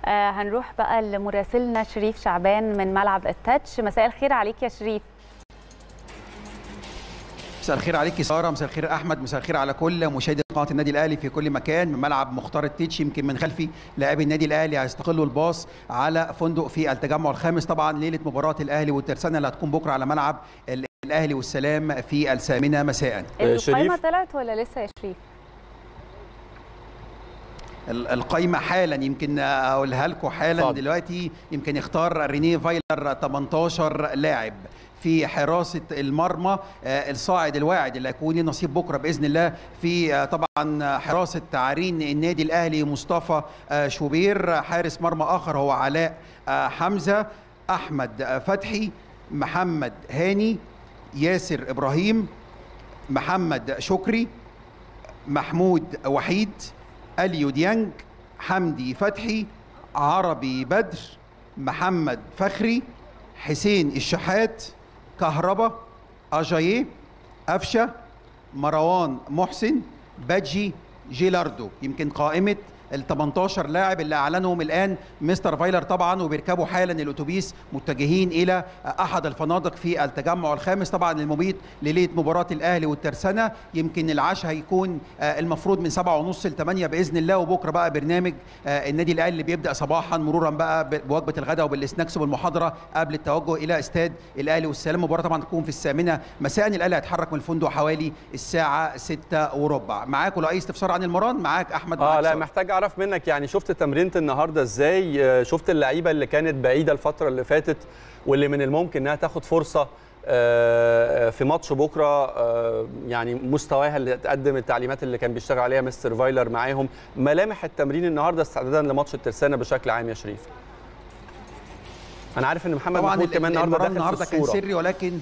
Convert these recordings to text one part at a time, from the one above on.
آه هنروح بقى لمراسلنا شريف شعبان من ملعب التاتش مساء الخير عليك يا شريف مساء الخير عليك ساره مساء الخير احمد مساء الخير على كل مشاهدي قناه النادي الاهلي في كل مكان من ملعب مختار التتش يمكن من خلفي لاعبي النادي الاهلي هيستقلوا الباص على فندق في التجمع الخامس طبعا ليله مباراه الاهلي والترسانه اللي هتكون بكره على ملعب الاهلي والسلام في الثامنه مساء القائمه طلعت ولا لسه يا شريف القايمه حالا يمكن اقولها لكم حالا فضل. دلوقتي يمكن يختار رينيه فايلر 18 لاعب في حراسه المرمى الصاعد الواعد اللي هيكون ليه نصيب بكره باذن الله في طبعا حراسه عرين النادي الاهلي مصطفى شوبير حارس مرمى اخر هو علاء حمزه احمد فتحي محمد هاني ياسر ابراهيم محمد شكري محمود وحيد اليو ديانج حمدي فتحي عربي بدر محمد فخري حسين الشحات كهربا اجاييه قفشه مروان محسن بادجي جيلاردو يمكن قائمه ال 18 لاعب اللي اعلنهم الان مستر فايلر طبعا وبيركبوا حالا الاتوبيس متجهين الى احد الفنادق في التجمع الخامس طبعا المبيت لليله مباراه الاهلي والترسانه يمكن العشاء هيكون المفروض من 7 ونص ل 8 باذن الله وبكره بقى برنامج النادي الاهلي اللي بيبدا صباحا مرورا بقى بوجبه الغداء وبالسناكس والمحاضره قبل التوجه الى استاد الاهلي والسلام المباراه طبعا تكون في الثامنه مساء الاهلي هيتحرك من الفندق حوالي الساعه 6 وربع معاكم اي استفسار عن المران معاك احمد اه لا محتاج اعرف منك يعني شفت تمرينه النهارده ازاي شفت اللعيبه اللي كانت بعيده الفتره اللي فاتت واللي من الممكن انها تاخد فرصه في ماتش بكره يعني مستواها اللي تقدم التعليمات اللي كان بيشتغل عليها مستر فايلر معاهم ملامح التمرين النهارده استعدادا لماتش الترسانه بشكل عام يا شريف انا عارف ان محمد طبعا محمود كمان النهارده داخل النهارده كان سري ولكن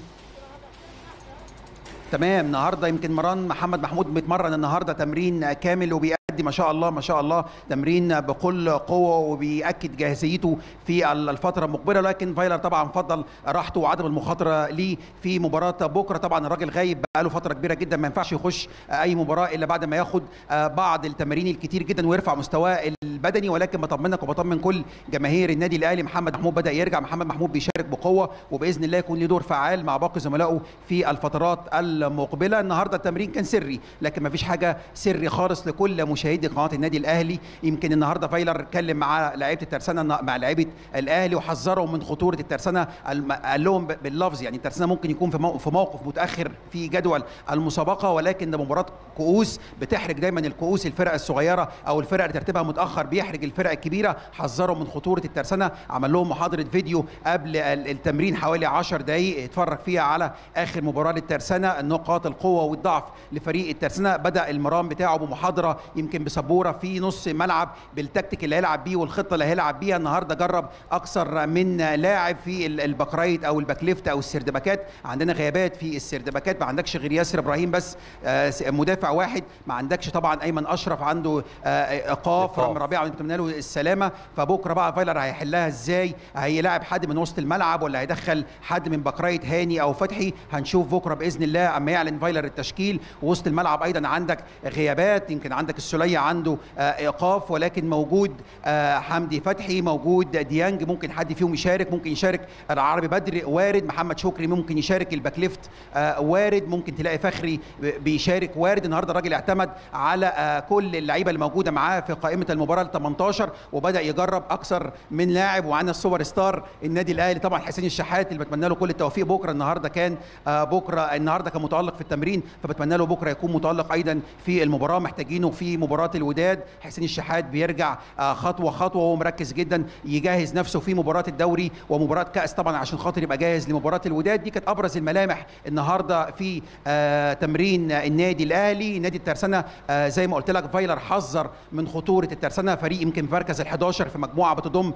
تمام النهارده يمكن مران محمد محمود بيتمرن النهارده تمرين كامل وبي ما شاء الله ما شاء الله تمرين بكل قوه وبياكد جاهزيته في الفتره المقبله لكن فايلر طبعا فضل راحته وعدم المخاطره ليه في مباراه بكره طبعا الراجل غايب بقاله فتره كبيره جدا ما ينفعش يخش اي مباراه الا بعد ما ياخد بعض التمارين الكتير جدا ويرفع مستواه البدني ولكن بطمنك وبطمن كل جماهير النادي الاهلي محمد محمود بدا يرجع محمد محمود بيشارك بقوه وباذن الله يكون له دور فعال مع باقي زملائه في الفترات المقبله النهارده التمرين كان سري لكن ما فيش حاجه سري خالص لكل مشاهدي قناه النادي الاهلي يمكن النهارده فايلر اتكلم مع لعيبه الترسانه مع لعيبه الاهلي وحذرهم من خطوره الترسانه قال لهم باللفظ يعني الترسانه ممكن يكون في موقف متاخر في جدول المسابقه ولكن ده مباراه كؤوس بتحرج دايما الكؤوس الفرق الصغيره او الفرق اللي ترتيبها متاخر بيحرج الفرق الكبيره حذرهم من خطوره الترسانه عمل لهم محاضره فيديو قبل التمرين حوالي 10 دقائق اتفرج فيها على اخر مباراه للترسانه نقاط القوه والضعف لفريق الترسانه بدا المرام بتاعه بمحاضره يمكن بسبوره في نص ملعب بالتكتيك اللي هيلعب بيه والخطه اللي هيلعب بيها النهارده جرب اكثر من لاعب في الباكرايت او الباك ليفت او السردباكات عندنا غيابات في السردباكات ما عندكش غير ياسر ابراهيم بس مدافع واحد ما عندكش طبعا ايمن اشرف عنده ايقاف رامي ربيعه ونتمنى له السلامه فبكره بقى فايلر هيحلها ازاي هيلاعب حد من وسط الملعب ولا هيدخل حد من باكرايت هاني او فتحي هنشوف بكره باذن الله اما يعلن فايلر التشكيل وسط الملعب ايضا عندك غيابات يمكن عندك السوليه عنده ايقاف ولكن موجود حمدي فتحي موجود ديانج ممكن حد فيهم يشارك ممكن يشارك العربي بدر وارد محمد شكري ممكن يشارك الباك ليفت وارد ممكن تلاقي فخري بيشارك وارد النهارده الراجل اعتمد على كل اللعيبه اللي موجوده معاه في قائمه المباراه ال 18 وبدا يجرب اكثر من لاعب وعندنا السوبر ستار النادي الاهلي طبعا حسين الشحات اللي بتمنى له كل التوفيق بكره النهارده كان بكره النهارده كان متالق في التمرين فبتمنى له بكره يكون متالق ايضا في المباراه محتاجينه في مباراه الوداد حسين الشحات بيرجع خطوه خطوه وهو مركز جدا يجهز نفسه في مباراه الدوري ومباراه كاس طبعا عشان خاطر يبقى جاهز لمباراه الوداد دي كانت ابرز الملامح النهارده في تمرين النادي الاهلي نادي الترسانه زي ما قلت لك فايلر حذر من خطوره الترسانه فريق يمكن في مركز ال11 في مجموعه بتضم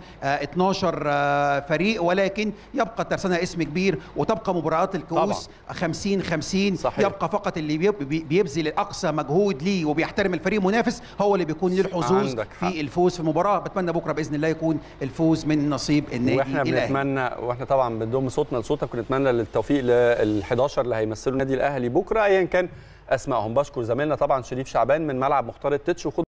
12 فريق ولكن يبقى الترسانه اسم كبير وتبقى مباريات الكؤوس 50 50 صحيح. يبقى فقط اللي بيبذل اقصى مجهود ليه وبيحترم الفريق المنافس هو اللي بيكون له الحظوظ في الفوز في المباراه بتمنى بكره باذن الله يكون الفوز من نصيب النادي واحنا الأهلي. بنتمنى واحنا طبعا بنضم صوتنا لصوتك ونتمنى للتوفيق لل11 اللي هيمثلوا النادي الاهلي بكره ايا كان اسمائهم بشكر زميلنا طبعا شريف شعبان من ملعب مختار التتش